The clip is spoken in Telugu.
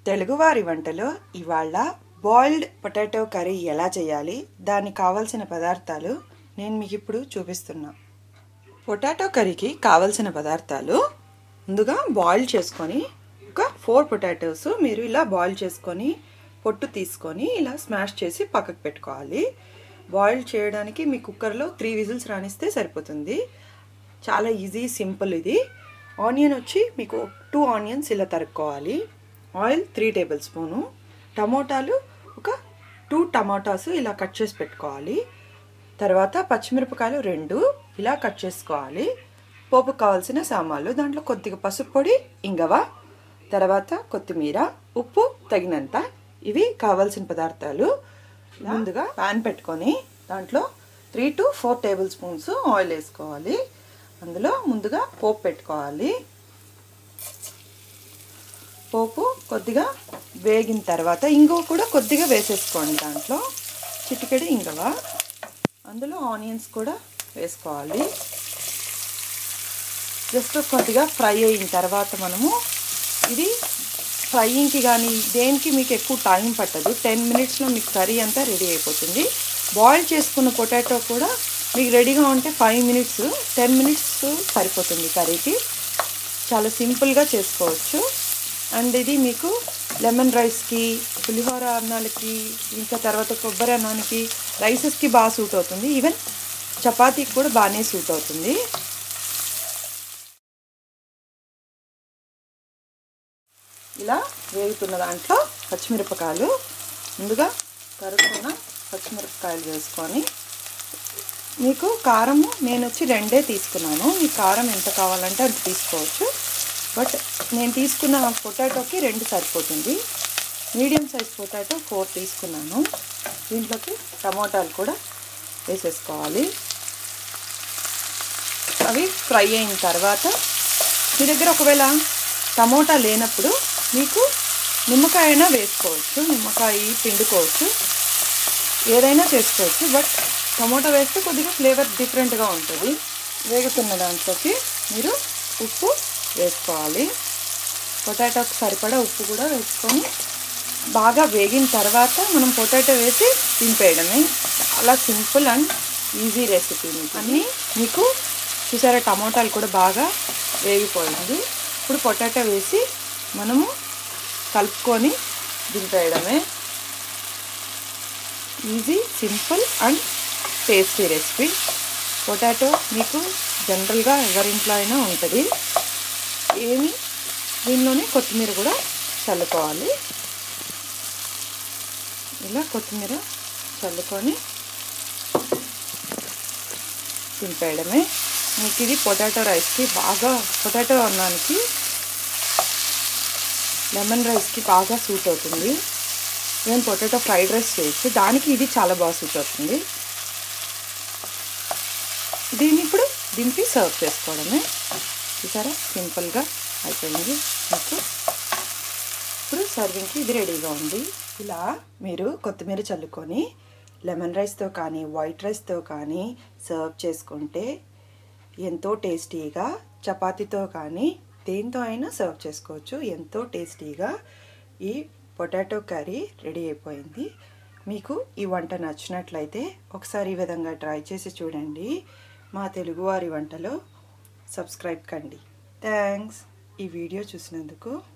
తెలుగువారి వంటలో ఇవాళ బాయిల్డ్ పొటాటో కర్రీ ఎలా చేయాలి దానికి కావాల్సిన పదార్థాలు నేను మీకు ఇప్పుడు చూపిస్తున్నా పొటాటో కర్రీకి కావాల్సిన పదార్థాలు ముందుగా బాయిల్ చేసుకొని ఒక ఫోర్ పొటాటోస్ మీరు ఇలా బాయిల్ చేసుకొని పొట్టు తీసుకొని ఇలా స్మాష్ చేసి పక్కకు పెట్టుకోవాలి బాయిల్ చేయడానికి మీ కుక్కర్లో త్రీ విజిల్స్ రాణిస్తే సరిపోతుంది చాలా ఈజీ సింపుల్ ఇది ఆనియన్ వచ్చి మీకు టూ ఆనియన్స్ ఇలా తరుక్కోవాలి ఆయిల్ త్రీ టేబుల్ స్పూను టమోటాలు ఒక టూ టమాటాస్ ఇలా కట్ చేసి పెట్టుకోవాలి తర్వాత పచ్చిమిరపకాయలు రెండు ఇలా కట్ చేసుకోవాలి పోపుకు కావాల్సిన సామాన్లు దాంట్లో కొద్దిగా పసుపు పొడి ఇంగవ తర్వాత కొత్తిమీర ఉప్పు తగినంత ఇవి కావాల్సిన పదార్థాలు ముందుగా ప్యాన్ పెట్టుకొని దాంట్లో three to four tablespoons oil వేసుకోవాలి అందులో ముందుగా పోపు పెట్టుకోవాలి పోపు కొద్దిగా వేగిన తర్వాత ఇంగువ కూడా కొద్దిగా వేసేసుకోండి దాంట్లో చిటికెడు ఇంగువ అందులో ఆనియన్స్ కూడా వేసుకోవాలి జస్ట్ కొద్దిగా ఫ్రై అయిన తర్వాత మనము ఇది ఫ్రైయింగ్కి కానీ దేనికి మీకు ఎక్కువ టైం పట్టదు టెన్ మినిట్స్లో మీకు కర్రీ అంతా రెడీ అయిపోతుంది బాయిల్ చేసుకున్న పొటాటో కూడా మీకు రెడీగా ఉంటే ఫైవ్ మినిట్స్ టెన్ మినిట్స్ సరిపోతుంది కర్రీకి చాలా సింపుల్గా చేసుకోవచ్చు అండ్ ఇది మీకు లెమన్ రైస్కి పులిహోర అన్నాలకి ఇంకా తర్వాత కొబ్బరి అన్నానికి రైసెస్కి బాగా సూట్ అవుతుంది ఈవెన్ చపాతీకి కూడా బాగానే సూట్ అవుతుంది ఇలా వేగుతున్న దాంట్లో పచ్చిమిరపకాయలు ముందుగా కరుక్కున్న పచ్చిమిరపకాయలు వేసుకొని మీకు కారం నేను వచ్చి రెండే తీసుకున్నాను మీ కారం ఎంత కావాలంటే అంత తీసుకోవచ్చు బట్ నేను తీసుకున్న పొటాటోకి రెండు సరిపోతుంది మీడియం సైజ్ పొటాటో ఫోర్ తీసుకున్నాను దీంట్లోకి టమోటాలు కూడా వేసేసుకోవాలి అవి ఫ్రై అయిన తర్వాత మీ దగ్గర ఒకవేళ టమోటా లేనప్పుడు మీకు నిమ్మకాయ అయినా వేసుకోవచ్చు నిమ్మకాయ పిండుకోవచ్చు ఏదైనా చేసుకోవచ్చు బట్ టమోటా వేస్తే కొద్దిగా ఫ్లేవర్ డిఫరెంట్గా ఉంటుంది వేగుతున్న దాంట్లోకి మీరు ఉప్పు వేసుకోవాలి పొటాటోకి సరిపడా ఉప్పు కూడా వేసుకొని బాగా వేగిన తర్వాత మనం పొటాటో వేసి దింపేయడమే చాలా సింపుల్ అండ్ ఈజీ రెసిపీ మీకు అన్నీ మీకు చూసారా టమోటాలు కూడా బాగా వేగిపోయింది ఇప్పుడు పొటాటో వేసి మనము కలుపుకొని దింపేయడమే easy simple and tasty recipe potato మీకు జనరల్గా ఎవరింట్లో అయినా ఉంటుంది ఏమి దీనిలోనే కొత్తిమీర కూడా చల్లుకోవాలి ఇలా కొత్తిమీర చల్లుకొని దింపేయడమే మీకు ఇది పొటాటో రైస్కి బాగా పొటాటో అన్నానికి లెమన్ రైస్కి బాగా సూట్ అవుతుంది నేను పొటాటో ఫ్రైడ్ రైస్ చేయొచ్చు దానికి ఇది చాలా బాగా సూట్ అవుతుంది దీన్ని ఇప్పుడు దింపి సర్వ్ చేసుకోవడమే చూసారా సింపుల్గా అయిపోయింది మీకు ఇప్పుడు సర్వింగ్కి ఇది రెడీగా ఉంది ఇలా మీరు కొత్తిమీర చల్లుకొని లెమన్ రైస్తో కానీ వైట్ రైస్తో కానీ సర్వ్ చేసుకుంటే ఎంతో టేస్టీగా చపాతీతో కానీ దేంతో అయినా సర్వ్ చేసుకోవచ్చు ఎంతో టేస్టీగా ఈ పొటాటో కర్రీ రెడీ అయిపోయింది మీకు ఈ వంట నచ్చినట్లయితే ఒకసారి ఈ విధంగా ట్రై చేసి చూడండి మా తెలుగువారి వంటలో సబ్స్క్రైబ్ కండి థ్యాంక్స్ ఈ వీడియో చూసినందుకు